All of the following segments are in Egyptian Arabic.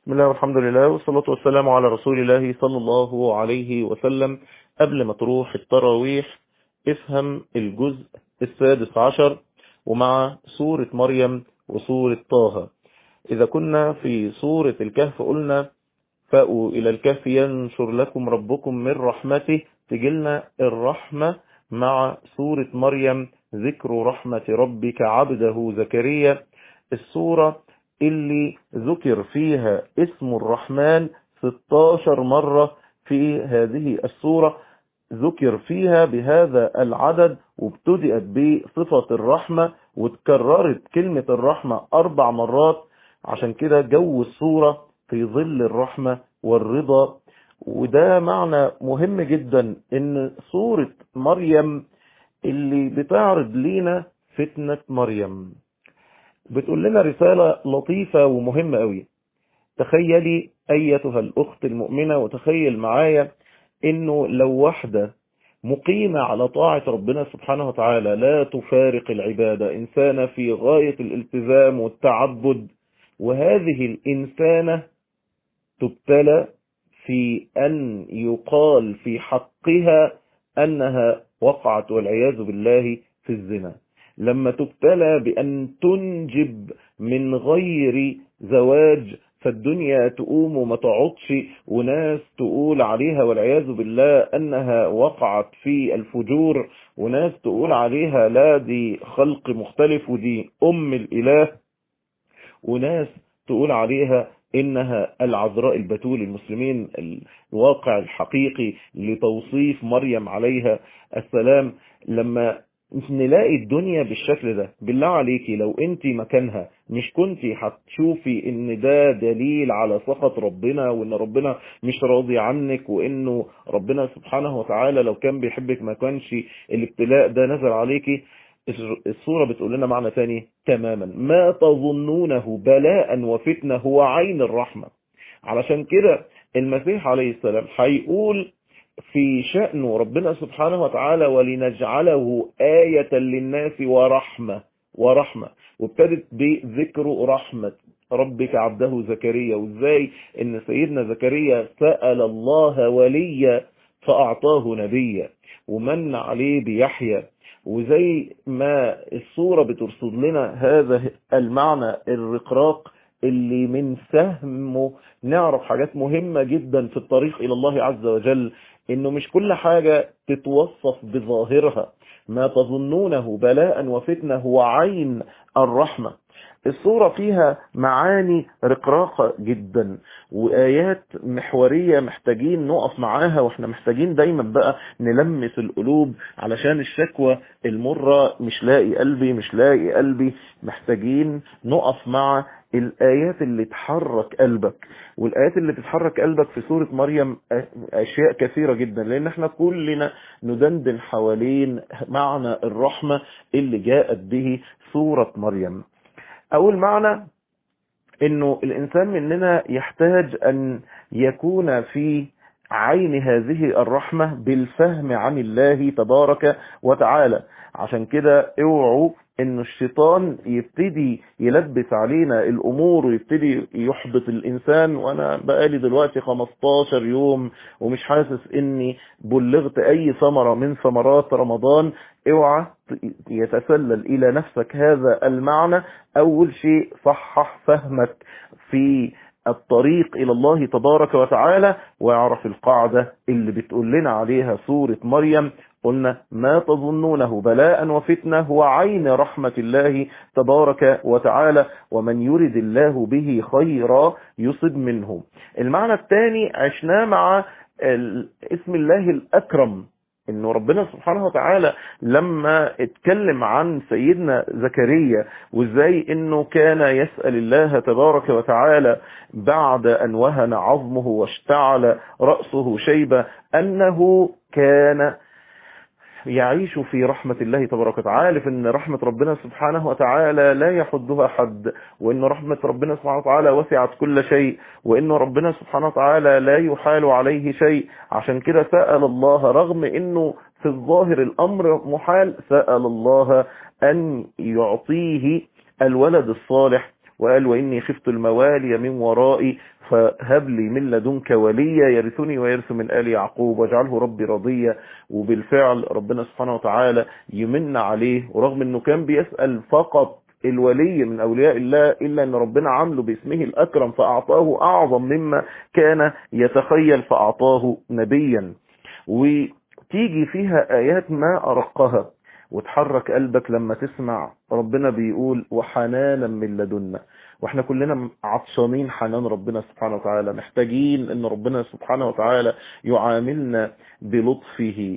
بسم الله والحمد لله والصلاة والسلام على رسول الله صلى الله عليه وسلم قبل ما تروح التراويح افهم الجزء السادس عشر ومع سورة مريم وسورة طه إذا كنا في سورة الكهف قلنا فأوا إلى الكهف ينشر لكم ربكم من رحمته تجلنا الرحمة مع سورة مريم ذكر رحمة ربك عبده زكريا السورة اللي ذكر فيها اسم الرحمن 16 مرة في هذه السورة ذكر فيها بهذا العدد وابتدأت بصفة الرحمة وتكررت كلمة الرحمة أربع مرات عشان كده جو السورة في ظل الرحمة والرضا وده معنى مهم جدا ان سورة مريم اللي بتعرض لينا فتنة مريم بتقول لنا رسالة لطيفة ومهمة قوي تخيلي ايتها الاخت المؤمنة وتخيل معايا انه لو واحدة مقيمة على طاعة ربنا سبحانه وتعالى لا تفارق العبادة انسانة في غاية الالتزام والتعبد وهذه الانسانة تبتلى في ان يقال في حقها انها وقعت والعياذ بالله في الزنا لما تبتلى بأن تنجب من غير زواج فالدنيا تقوم وما تقعدش وناس تقول عليها والعياذ بالله أنها وقعت في الفجور وناس تقول عليها لا دي خلق مختلف ودي أم الإله وناس تقول عليها إنها العذراء البتول المسلمين الواقع الحقيقي لتوصيف مريم عليها السلام لما نلاقي الدنيا بالشكل ده بالله عليكي لو انت مكانها مش كنتي هتشوفي ان ده دليل على سخط ربنا وان ربنا مش راضي عنك وانه ربنا سبحانه وتعالى لو كان بيحبك ما كانش الابتلاء ده نزل عليكي الصورة بتقول لنا معنى تاني تماما ما تظنونه بلاء وفتنة هو عين الرحمة علشان كده المسيح عليه السلام هيقول في شأن ربنا سبحانه وتعالى ولنجعله آية للناس ورحمة ورحمة وابتدت بذكر رحمة ربك عبده زكريا وازاي ان سيدنا زكريا سأل الله وليا فأعطاه نبيا ومن عليه بيحيى وزي ما الصورة بترصد لنا هذا المعنى الرقراق اللي من فهمه نعرف حاجات مهمة جدا في الطريق إلى الله عز وجل إنه مش كل حاجة تتوصف بظاهرها ما تظنونه بلاء وفتنة هو عين الرحمة الصورة فيها معاني رقراقة جدا وآيات محورية محتاجين نقف معاها واحنا محتاجين دايما بقى نلمس القلوب علشان الشكوى المرة مش لاقي قلبي مش لاقي قلبي محتاجين نقف مع الآيات اللي تحرك قلبك والآيات اللي تتحرك قلبك في سورة مريم أشياء كثيرة جدا لأن احنا كلنا ندندن حوالين معنى الرحمة اللي جاءت به سورة مريم أول معنى انه الانسان مننا يحتاج ان يكون في عين هذه الرحمة بالفهم عن الله تبارك وتعالى عشان كده اوعوا ان الشيطان يبتدي يلبس علينا الامور ويبتدي يحبط الانسان وانا بقالي دلوقتي 15 يوم ومش حاسس اني بلغت اي ثمرة من ثمرات رمضان اوعى يتسلل الى نفسك هذا المعنى اول شيء صحح فهمك في الطريق الى الله تبارك وتعالى واعرف القاعدة اللي بتقول لنا عليها سورة مريم قلنا ما تظنونه بلاء وفتنة هو عين رحمة الله تبارك وتعالى ومن يرد الله به خيرا يصب منه المعنى الثاني عشناه مع اسم الله الأكرم انه ربنا سبحانه وتعالى لما اتكلم عن سيدنا زكريا وازاي انه كان يسأل الله تبارك وتعالى بعد ان وهن عظمه واشتعل رأسه شيبة انه كان يعيش في رحمة الله تبارك وتعالى عارف ان رحمة ربنا سبحانه وتعالى لا يحدها حد وان رحمة ربنا سبحانه وتعالى وسعت كل شيء وان ربنا سبحانه وتعالى لا يحال عليه شيء عشان كده سأل الله رغم انه في الظاهر الامر محال سأل الله ان يعطيه الولد الصالح وقال وإني خفت الموالي من ورائي فهب لي من لدنك وليا يرثني ويرث من آل يعقوب واجعله ربي رضيا وبالفعل ربنا سبحانه وتعالى يمن عليه ورغم انه كان بيسأل فقط الولي من أولياء الله إلا أن ربنا عامله باسمه الأكرم فأعطاه أعظم مما كان يتخيل فأعطاه نبيا وتيجي فيها آيات ما أرقها وتحرك قلبك لما تسمع ربنا بيقول وحنانا من لدنا واحنا كلنا عطشانين حنان ربنا سبحانه وتعالى محتاجين ان ربنا سبحانه وتعالى يعاملنا بلطفه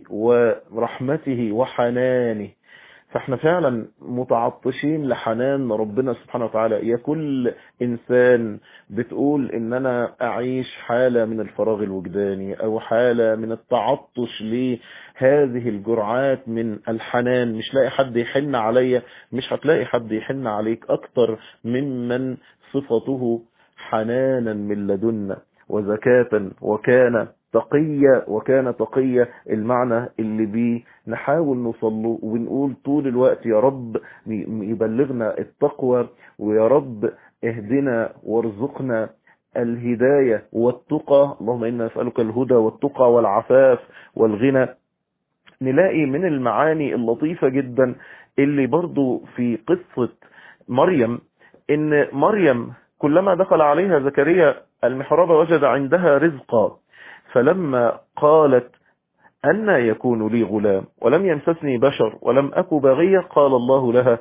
ورحمته وحنانه فاحنا فعلا متعطشين لحنان ربنا سبحانه وتعالى يا كل انسان بتقول ان انا اعيش حالة من الفراغ الوجداني او حالة من التعطش لهذه الجرعات من الحنان مش لاقي حد يحن عليا مش هتلاقي حد يحن عليك اكتر ممن صفته حنانا من لدنا وزكاة وكان تقية وكان تقية المعنى اللي بيه نحاول نوصله ونقول طول الوقت يا رب يبلغنا التقوى ويا رب اهدنا وارزقنا الهداية والتقى اللهم إنا نسألك الهدى والتقى والعفاف والغنى نلاقي من المعاني اللطيفة جدا اللي برضو في قصة مريم ان مريم كلما دخل عليها زكريا المحراب وجد عندها رزقا فلما قالت أن يكون لي غلام ولم يمسسني بشر ولم أك بغية قال الله لها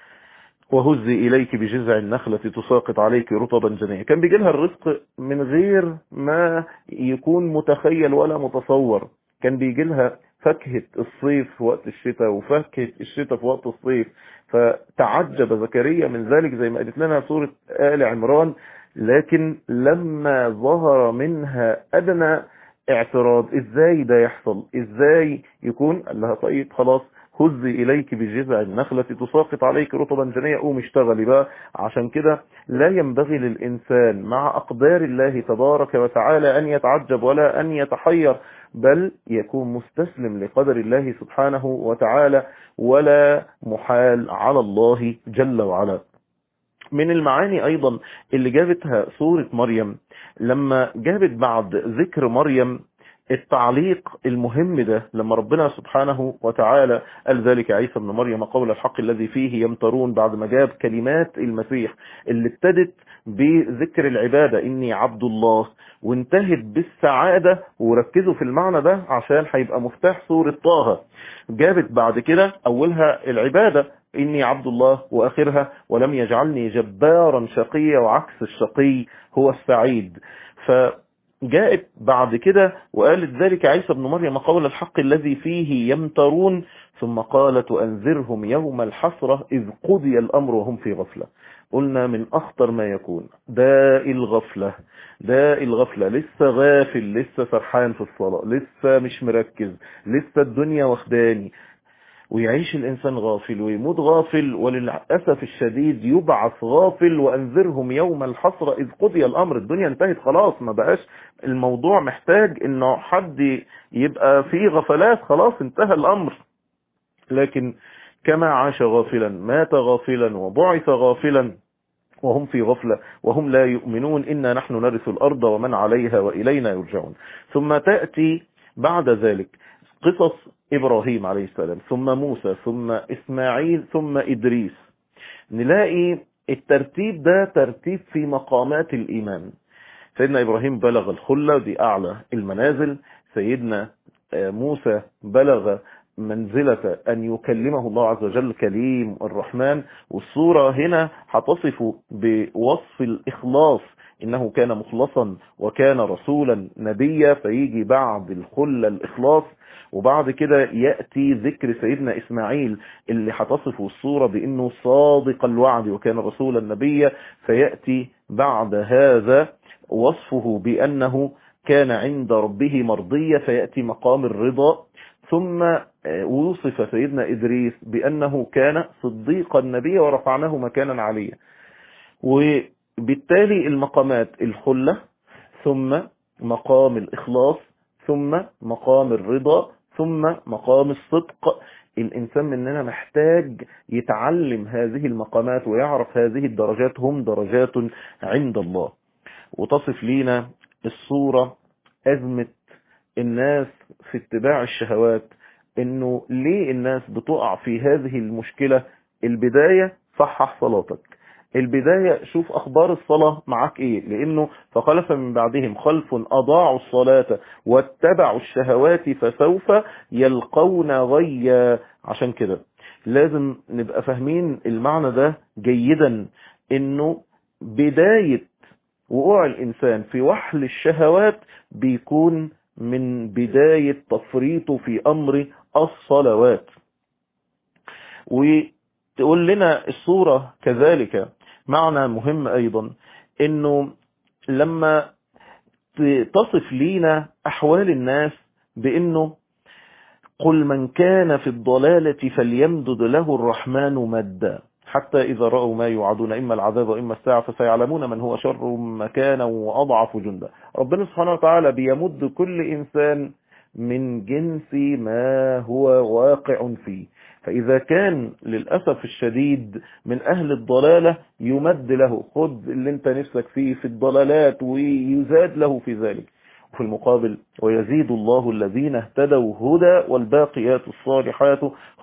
وهزي إليك بجذع النخلة تساقط عليك رطبا جنيا كان بيجي لها الرزق من غير ما يكون متخيل ولا متصور كان بيجي لها فاكهة الصيف في وقت الشتاء وفاكهة الشتاء في وقت الصيف فتعجب زكريا من ذلك زي ما قالت لنا سورة آل عمران لكن لما ظهر منها أدنى اعتراض ازاي ده يحصل ازاي يكون قال لها طيب خلاص هزي اليك بجذع النخلة تساقط عليك رطبا جنيا قوم اشتغلي بقى عشان كده لا ينبغي للإنسان مع أقدار الله تبارك وتعالى أن يتعجب ولا أن يتحير بل يكون مستسلم لقدر الله سبحانه وتعالى ولا محال على الله جل وعلا من المعاني ايضا اللي جابتها سورة مريم لما جابت بعد ذكر مريم التعليق المهم ده لما ربنا سبحانه وتعالى قال ذلك عيسى بن مريم قول الحق الذي فيه يمترون بعد ما جاب كلمات المسيح اللي ابتدت بذكر العبادة إني عبد الله وانتهت بالسعادة وركزوا في المعنى ده عشان هيبقى مفتاح سورة طه جابت بعد كده أولها العبادة إني عبد الله وآخرها ولم يجعلني جبارا شقيا وعكس الشقي هو السعيد فجاءت بعد كده وقالت ذلك عيسى بن مريم قول الحق الذي فيه يمترون ثم قالت وأنذرهم يوم الحسرة إذ قضي الأمر وهم في غفلة قلنا من أخطر ما يكون داء الغفلة داء الغفلة لسه غافل لسه سرحان في الصلاة لسه مش مركز لسه الدنيا واخداني ويعيش الإنسان غافل ويموت غافل وللأسف الشديد يبعث غافل وأنذرهم يوم الحسرة إذ قضي الأمر الدنيا انتهت خلاص ما بقاش الموضوع محتاج إنه حد يبقى فيه غفلات خلاص انتهى الأمر لكن كما عاش غافلا مات غافلا وبعث غافلا وهم في غفلة وهم لا يؤمنون إنا نحن نرث الأرض ومن عليها وإلينا يرجعون ثم تأتي بعد ذلك قصص إبراهيم عليه السلام ثم موسى ثم إسماعيل ثم إدريس نلاقي الترتيب ده ترتيب في مقامات الإيمان سيدنا إبراهيم بلغ الخلة دي أعلى المنازل سيدنا موسى بلغ منزلة أن يكلمه الله عز وجل كليم الرحمن والصورة هنا هتصف بوصف الإخلاص إنه كان مخلصا وكان رسولا نبيا فيجي بعد الخلة الإخلاص وبعد كده يأتي ذكر سيدنا إسماعيل اللي هتصفه الصورة بأنه صادق الوعد وكان رسولا نبيا فيأتي بعد هذا وصفه بأنه كان عند ربه مرضية فيأتي مقام الرضا ثم وصف سيدنا إدريس بأنه كان صديقا نبيا ورفعناه مكانا عليا وبالتالي المقامات الخلة ثم مقام الإخلاص ثم مقام الرضا ثم مقام الصدق الإنسان مننا محتاج يتعلم هذه المقامات ويعرف هذه الدرجات هم درجات عند الله وتصف لينا الصورة أزمة الناس في اتباع الشهوات انه ليه الناس بتقع في هذه المشكلة البداية صحح صلاتك البداية شوف اخبار الصلاة معاك ايه لانه فخلف من بعدهم خلف اضاعوا الصلاة واتبعوا الشهوات فسوف يلقون غيا عشان كده لازم نبقى فاهمين المعنى ده جيدا انه بداية وقوع الانسان في وحل الشهوات بيكون من بداية تفريطه في امر الصلوات وتقول لنا الصورة كذلك معنى مهم ايضا انه لما تصف لينا احوال الناس بانه قل من كان في الضلالة فليمدد له الرحمن مدا حتى إذا رأوا ما يوعدون إما العذاب وإما الساعة فسيعلمون من هو شر مكانا وأضعف جندا ربنا سبحانه وتعالى بيمد كل إنسان من جنس ما هو واقع فيه فإذا كان للأسف الشديد من أهل الضلالة يمد له خذ اللي انت نفسك فيه في الضلالات ويزاد له في ذلك وفي المقابل ويزيد الله الذين اهتدوا هدى والباقيات الصالحات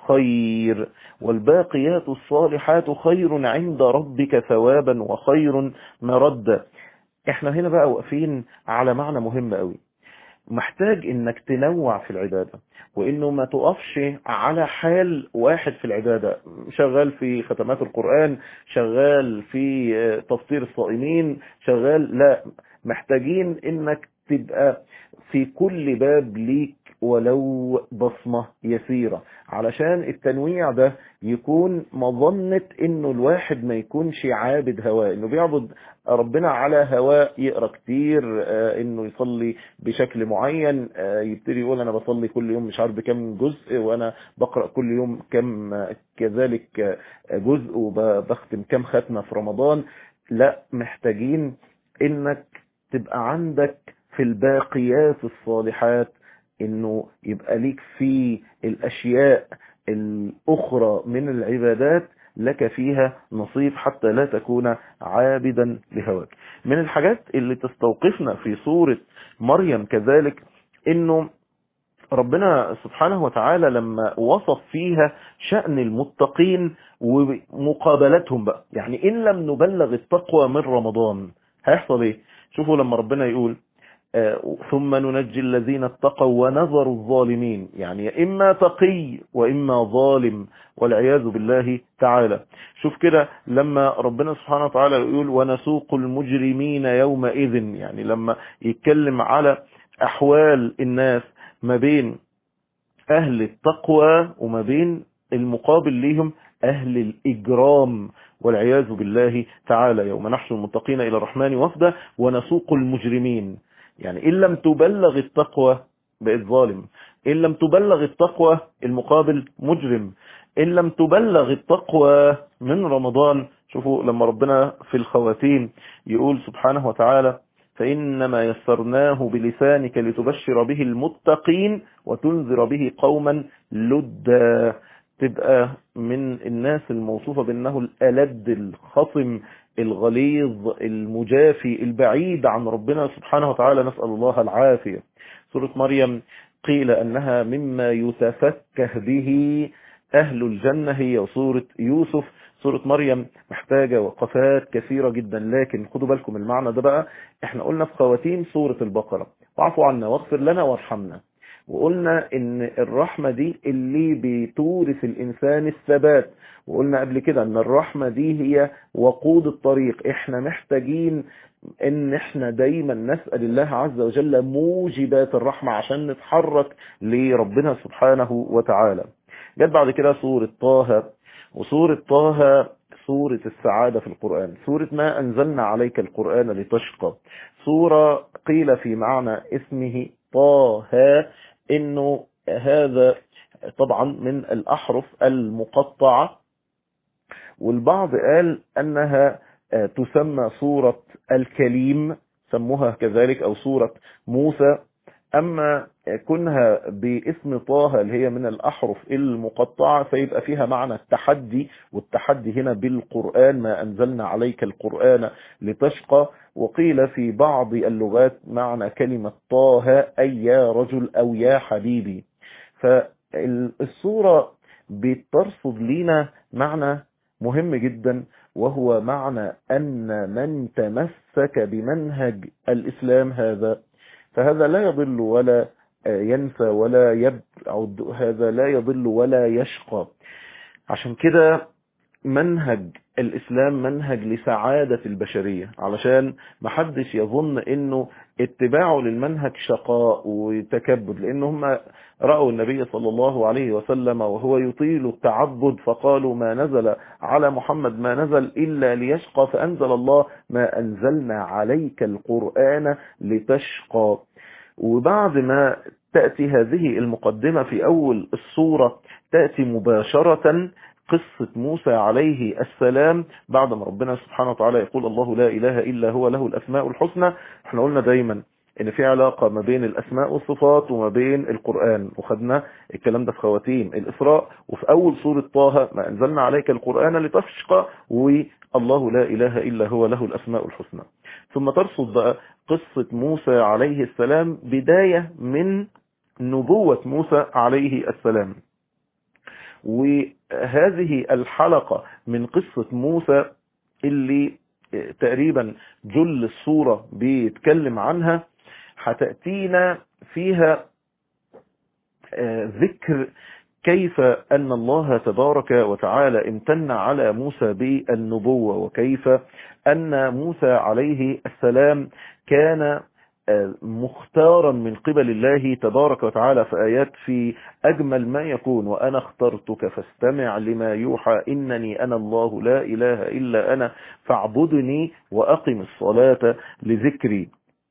خير والباقيات الصالحات خير عند ربك ثوابا وخير مردا احنا هنا بقى واقفين على معنى مهم قوي محتاج انك تنوع في العبادة وانه ما تقفش على حال واحد في العبادة شغال في ختمات القرآن شغال في تفطير الصائمين شغال لا محتاجين انك تبقى في كل باب ليك ولو بصمة يسيرة علشان التنويع ده يكون مظنة انه الواحد ما يكونش عابد هواه انه بيعبد ربنا على هواء يقرأ كتير آه انه يصلي بشكل معين آه يبتدي يقول انا بصلي كل يوم مش عارف بكم جزء وانا بقرأ كل يوم كم آه كذلك جزء وبختم كم ختمة في رمضان لا محتاجين انك تبقى عندك في الباقيات الصالحات انه يبقى ليك في الاشياء الاخرى من العبادات لك فيها نصيب حتى لا تكون عابدا لهواك من الحاجات اللي تستوقفنا في سورة مريم كذلك انه ربنا سبحانه وتعالى لما وصف فيها شأن المتقين ومقابلتهم بقى يعني إن لم نبلغ التقوى من رمضان هيحصل ايه شوفوا لما ربنا يقول ثم ننجي الذين اتقوا ونذر الظالمين يعني إما تقي وإما ظالم والعياذ بالله تعالى شوف كده لما ربنا سبحانه وتعالى يقول ونسوق المجرمين يومئذ يعني لما يتكلم على أحوال الناس ما بين أهل التقوى وما بين المقابل ليهم أهل الإجرام والعياذ بالله تعالى يوم نحشر المتقين إلى الرحمن وفدا ونسوق المجرمين يعني إن لم تبلغ التقوى بقت ظالم إن لم تبلغ التقوى المقابل مجرم إن لم تبلغ التقوى من رمضان شوفوا لما ربنا في الخواتيم يقول سبحانه وتعالى فإنما يسرناه بلسانك لتبشر به المتقين وتنذر به قوما لدا تبقى من الناس الموصوفة بأنه الألد الخصم الغليظ المجافي البعيد عن ربنا سبحانه وتعالى نسأل الله العافية سورة مريم قيل أنها مما يتفكه به أهل الجنة هي سورة يوسف سورة مريم محتاجة وقفات كثيرة جدا لكن خدوا بالكم المعنى ده بقى احنا قلنا في خواتيم سورة البقرة واعفوا عنا واغفر لنا وارحمنا وقلنا ان الرحمة دي اللي بتورث الانسان الثبات وقلنا قبل كده ان الرحمة دي هي وقود الطريق احنا محتاجين ان احنا دايما نسأل الله عز وجل موجبات الرحمة عشان نتحرك لربنا سبحانه وتعالى جت بعد كده سورة طه وسورة طه سورة السعادة في القرآن سورة ما أنزلنا عليك القرآن لتشقى سورة قيل في معنى اسمه طه انه هذا طبعا من الاحرف المقطعة والبعض قال انها تسمى سورة الكليم سموها كذلك او سورة موسى أما كونها باسم طه اللي هي من الأحرف المقطعة فيبقى فيها معنى التحدي والتحدي هنا بالقرآن ما أنزلنا عليك القرآن لتشقى وقيل في بعض اللغات معنى كلمة طه أي يا رجل أو يا حبيبي فالصورة بترصد لنا معنى مهم جدا وهو معنى أن من تمسك بمنهج الإسلام هذا فهذا لا يضل ولا ينسى ولا يبعد هذا لا يضل ولا يشقى عشان كده منهج الإسلام منهج لسعادة البشرية علشان محدش يظن انه اتباعه للمنهج شقاء وتكبد لان هم رأوا النبي صلى الله عليه وسلم وهو يطيل التعبد فقالوا ما نزل على محمد ما نزل إلا ليشقى فأنزل الله ما أنزلنا عليك القرآن لتشقى وبعد ما تأتي هذه المقدمة في أول الصورة تأتي مباشرة قصة موسى عليه السلام بعد ما ربنا سبحانه وتعالى يقول الله لا إله إلا هو له الأسماء الحسنى احنا قلنا دايما ان في علاقة ما بين الاسماء والصفات وما بين القرآن وخدنا الكلام ده في خواتيم الاسراء وفي اول سورة طه ما انزلنا عليك القرآن لتشقى والله لا اله الا هو له الاسماء الحسنى ثم ترصد بقى قصة موسى عليه السلام بداية من نبوة موسى عليه السلام وهذه الحلقة من قصة موسى اللي تقريبا جل الصورة بيتكلم عنها هتأتينا فيها ذكر كيف أن الله تبارك وتعالى امتن على موسى بالنبوة وكيف أن موسى عليه السلام كان مختارا من قبل الله تبارك وتعالى في آيات في أجمل ما يكون وأنا اخترتك فاستمع لما يوحى إنني أنا الله لا إله إلا أنا فاعبدني وأقم الصلاة لذكري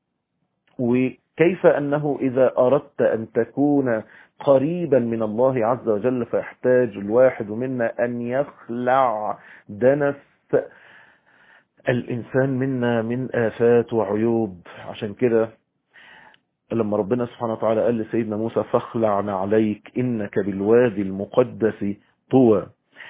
وكيف أنه إذا أردت أن تكون قريبا من الله عز وجل فيحتاج الواحد منا أن يخلع دنس الإنسان منا من آفات وعيوب عشان كده لما ربنا سبحانه وتعالى قال لسيدنا موسى فاخلع عليك إنك بالوادي المقدس طوى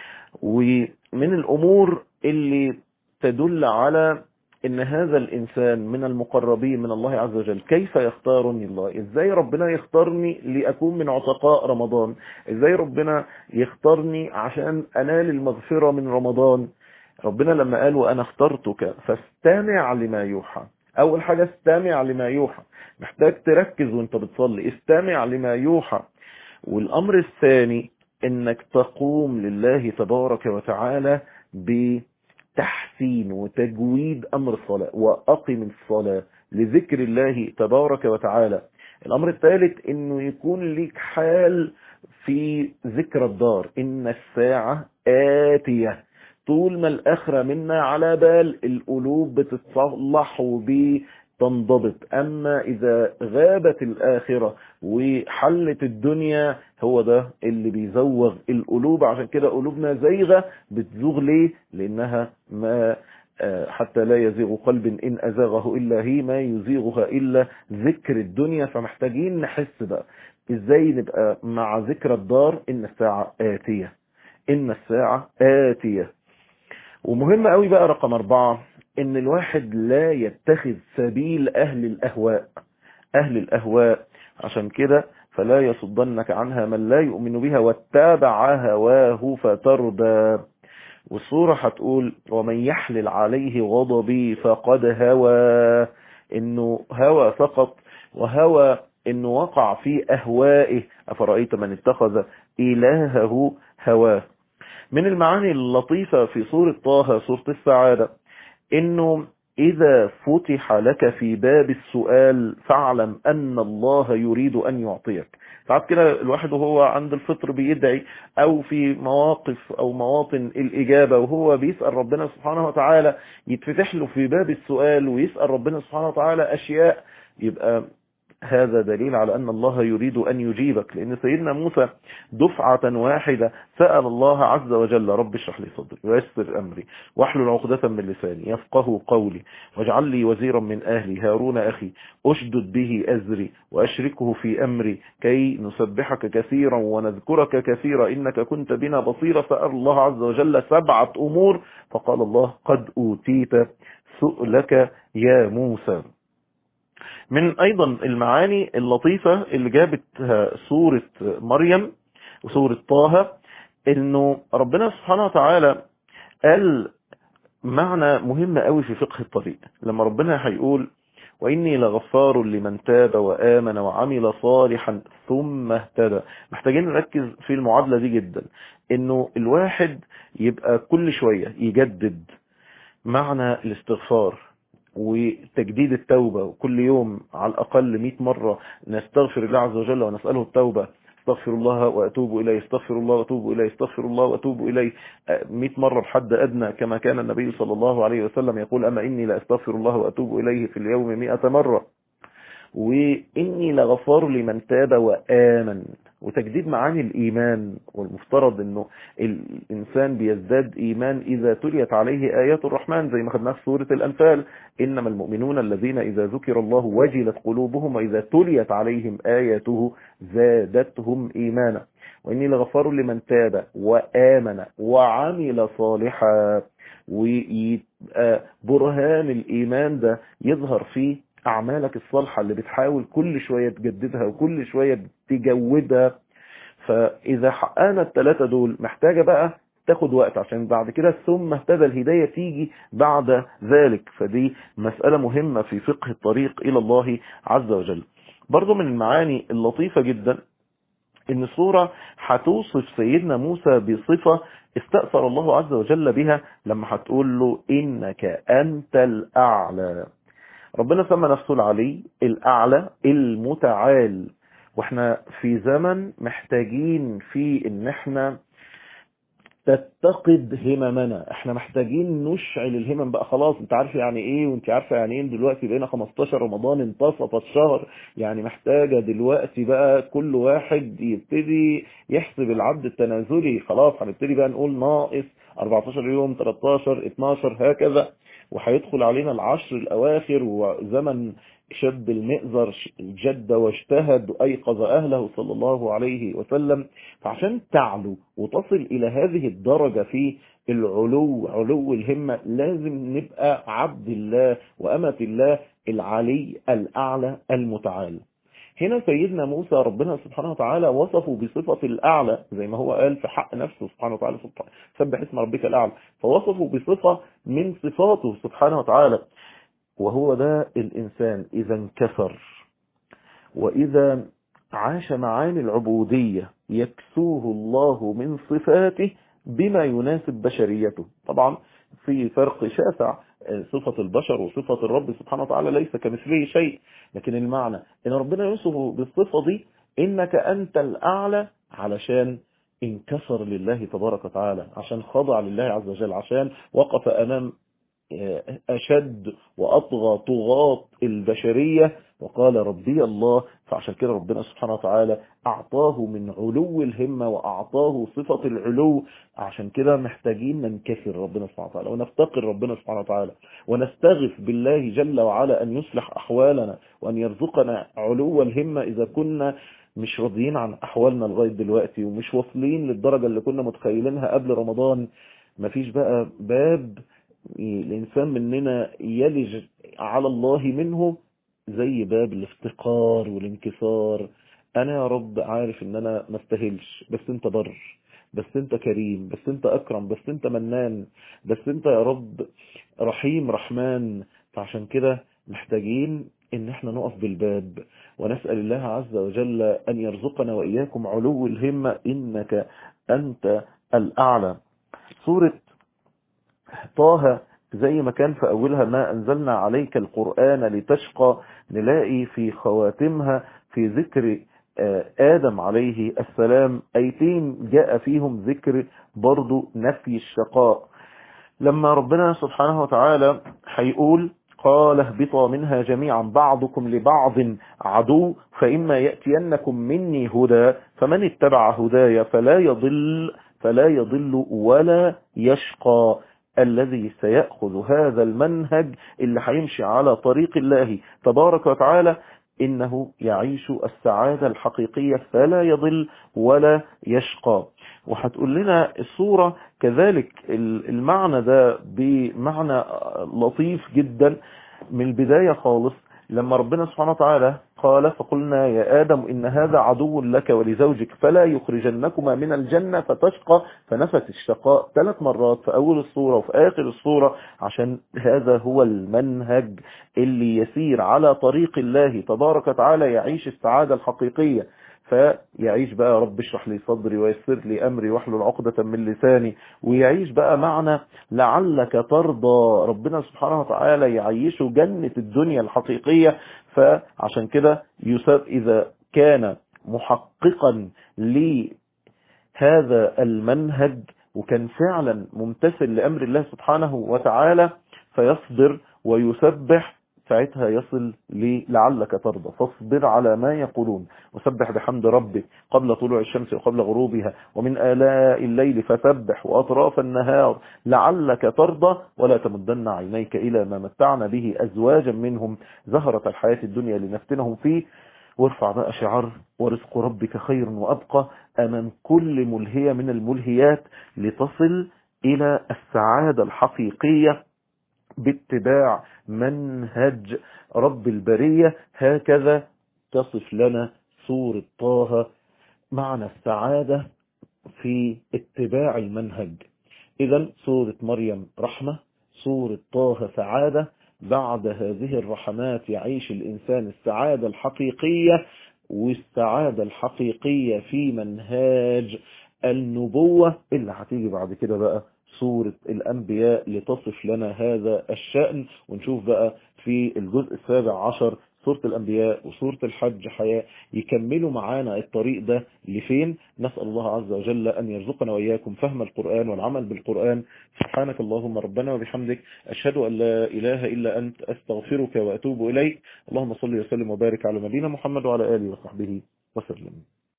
ومن الأمور اللي تدل على ان هذا الانسان من المقربين من الله عز وجل كيف يختارني الله ازاي ربنا يختارني لاكون من عتقاء رمضان ازاي ربنا يختارني عشان انال المغفرة من رمضان ربنا لما قال وانا اخترتك فاستمع لما يوحى اول حاجة استمع لما يوحى محتاج تركز وانت بتصلي استمع لما يوحى والامر الثاني انك تقوم لله تبارك وتعالى بتحسين وتجويد امر الصلاة واقم الصلاة لذكر الله تبارك وتعالى الامر الثالث انه يكون لك حال في ذكر الدار ان الساعة آتية طول ما الآخرة منا على بال القلوب بتتصلح وبتنضبط أما إذا غابت الآخرة وحلت الدنيا هو ده اللي بيزوغ القلوب عشان كده قلوبنا زيغة بتزوغ ليه لأنها ما حتى لا يزيغ قلب إن أزاغه إلا هي ما يزيغها إلا ذكر الدنيا فمحتاجين نحس بقى إزاي نبقى مع ذكر الدار إن الساعة آتية إن الساعة آتية ومهم قوي بقى رقم أربعة إن الواحد لا يتخذ سبيل أهل الأهواء أهل الأهواء عشان كده فلا يصدنك عنها من لا يؤمن بها واتبع هواه فتردى والصورة هتقول ومن يحلل عليه غضبي فقد هوى انه هوى فقط وهوى انه وقع في اهوائه افرأيت من اتخذ الهه هواه من المعاني اللطيفة في سورة طه سورة السعادة انه اذا فتح لك في باب السؤال فاعلم ان الله يريد ان يعطيك ساعات كده الواحد وهو عند الفطر بيدعي او في مواقف او مواطن الاجابة وهو بيسأل ربنا سبحانه وتعالى يتفتح له في باب السؤال ويسأل ربنا سبحانه وتعالى اشياء يبقى هذا دليل على أن الله يريد أن يجيبك لأن سيدنا موسى دفعة واحدة سأل الله عز وجل رب اشرح لي صدري ويسر أمري واحلل عقدة من لساني يفقه قولي واجعل لي وزيرا من أهلي هارون أخي أشدد به أزري وأشركه في أمري كي نسبحك كثيرا ونذكرك كثيرا إنك كنت بنا بصيرا سأل الله عز وجل سبعة أمور فقال الله قد أوتيت سؤلك يا موسى من ايضا المعاني اللطيفة اللي جابتها سورة مريم وسورة طه انه ربنا سبحانه وتعالى قال معنى مهم قوي في فقه الطريق لما ربنا هيقول وإني لغفار لمن تاب وآمن وعمل صالحا ثم اهتدى محتاجين نركز في المعادلة دي جدا انه الواحد يبقى كل شوية يجدد معنى الاستغفار وتجديد التوبة وكل يوم على الأقل 100 مرة نستغفر الله عز وجل ونسأله التوبة استغفر الله وأتوب إليه استغفر الله وأتوب إليه استغفر الله وأتوب إليه 100 مرة بحد أدنى كما كان النبي صلى الله عليه وسلم يقول أما إني لأستغفر الله وأتوب إليه في اليوم 100 مرة وإني لغفار لمن تاب وآمن وتجديد معاني الإيمان والمفترض أنه الإنسان بيزداد إيمان إذا تليت عليه آيات الرحمن زي ما خدناها في سورة الأنفال إنما المؤمنون الذين إذا ذكر الله وجلت قلوبهم وإذا تليت عليهم آياته زادتهم إيمانا وإني لغفار لمن تاب وآمن وعمل صالحا ويبقى برهان الإيمان ده يظهر فيه أعمالك الصالحة اللي بتحاول كل شوية تجددها وكل شوية تجودها فإذا حققنا الثلاثة دول محتاجة بقى تاخد وقت عشان بعد كده ثم اهتدى الهداية تيجي بعد ذلك فدي مسألة مهمة في فقه الطريق إلى الله عز وجل برضو من المعاني اللطيفة جدا ان الصورة هتوصف سيدنا موسى بصفة استأثر الله عز وجل بها لما هتقول له إنك أنت الأعلى ربنا سمى نفسه العلي الأعلى المتعال واحنا في زمن محتاجين فيه ان احنا تتقد هممنا احنا محتاجين نشعل الهمم بقى خلاص انت عارف يعني ايه وانت عارفه يعني ايه دلوقتي بقينا 15 رمضان انتصف الشهر يعني محتاجة دلوقتي بقى كل واحد يبتدي يحسب العد التنازلي خلاص هنبتدي بقى نقول ناقص 14 يوم 13 12 هكذا وهيدخل علينا العشر الأواخر وزمن شد المئزر جد واجتهد وأيقظ أهله صلى الله عليه وسلم فعشان تعلو وتصل إلى هذه الدرجة في العلو علو الهمة لازم نبقى عبد الله وأمة الله العلي الأعلى المتعال هنا سيدنا موسى ربنا سبحانه وتعالى وصفه بصفة الأعلى زي ما هو قال في حق نفسه سبحانه وتعالى سبح اسم ربك الأعلى فوصفه بصفة من صفاته سبحانه وتعالى وهو ده الإنسان إذا انكسر وإذا عاش معاني العبودية يكسوه الله من صفاته بما يناسب بشريته طبعا في فرق شاسع صفة البشر وصفة الرب سبحانه وتعالى ليس كمثله شيء لكن المعنى ان ربنا يوصفه بالصفة دي انك انت الاعلى علشان انكسر لله تبارك وتعالى عشان خضع لله عز وجل عشان وقف امام أشد وأطغى طغاة البشرية وقال ربي الله فعشان كده ربنا سبحانه وتعالى أعطاه من علو الهمة وأعطاه صفة العلو عشان كده محتاجين ننكسر ربنا سبحانه وتعالى ونفتقر ربنا سبحانه وتعالى ونستغف بالله جل وعلا أن يصلح أحوالنا وأن يرزقنا علو الهمة إذا كنا مش راضيين عن أحوالنا لغاية دلوقتي ومش واصلين للدرجة اللي كنا متخيلينها قبل رمضان مفيش بقى باب الإنسان مننا يلج على الله منه زي باب الافتقار والانكسار أنا يا رب عارف إن أنا ما استاهلش بس أنت بر بس أنت كريم بس أنت أكرم بس أنت منان بس أنت يا رب رحيم رحمن فعشان كده محتاجين إن احنا نقف بالباب ونسأل الله عز وجل أن يرزقنا وإياكم علو الهمة إنك أنت الأعلى سورة طه زي ما كان في أولها ما أنزلنا عليك القرآن لتشقى نلاقي في خواتمها في ذكر آدم عليه السلام أيتين جاء فيهم ذكر برضو نفي الشقاء لما ربنا سبحانه وتعالى هيقول قال اهبطا منها جميعا بعضكم لبعض عدو فإما يأتينكم مني هدى فمن اتبع هدايا فلا يضل فلا يضل ولا يشقى الذي سيأخذ هذا المنهج اللي هيمشي على طريق الله تبارك وتعالى إنه يعيش السعادة الحقيقية فلا يضل ولا يشقى وهتقول لنا الصورة كذلك المعنى ده بمعنى لطيف جدا من البداية خالص لما ربنا سبحانه وتعالى قال فقلنا يا آدم إن هذا عدو لك ولزوجك فلا يخرجنكما من الجنة فتشقى فنفت الشقاء ثلاث مرات في أول الصورة وفي آخر الصورة عشان هذا هو المنهج اللي يسير على طريق الله تبارك وتعالى يعيش السعادة الحقيقية فيعيش بقى رب اشرح لي صدري ويسر لي أمري واحلل عقدة من لساني ويعيش بقى معنا لعلك ترضى ربنا سبحانه وتعالى يعيشه جنة الدنيا الحقيقية فعشان كده يساب إذا كان محققا لهذا المنهج وكان فعلا ممتثل لأمر الله سبحانه وتعالى فيصبر ويسبح ساعتها يصل لعلك ترضى فاصبر على ما يقولون وسبح بحمد ربك قبل طلوع الشمس وقبل غروبها ومن آلاء الليل فسبح وأطراف النهار لعلك ترضى ولا تمدن عينيك إلى ما متعنا به أزواجا منهم زهرة الحياة الدنيا لنفتنهم فيه وارفع بقى شعار ورزق ربك خير وأبقى أمام كل ملهية من الملهيات لتصل إلى السعادة الحقيقية باتباع منهج رب البرية هكذا تصف لنا سورة طه معنى السعادة في اتباع المنهج إذا سورة مريم رحمة سورة طه سعادة بعد هذه الرحمات يعيش الإنسان السعادة الحقيقية والسعادة الحقيقية في منهاج النبوة اللي هتيجي بعد كده بقى سورة الأنبياء لتصف لنا هذا الشأن ونشوف بقى في الجزء السابع عشر سورة الأنبياء وسورة الحج حياة يكملوا معانا الطريق ده لفين نسأل الله عز وجل أن يرزقنا وإياكم فهم القرآن والعمل بالقرآن سبحانك اللهم ربنا وبحمدك أشهد أن لا إله إلا أنت أستغفرك وأتوب إليك اللهم صل وسلم وبارك على نبينا محمد وعلى آله وصحبه وسلم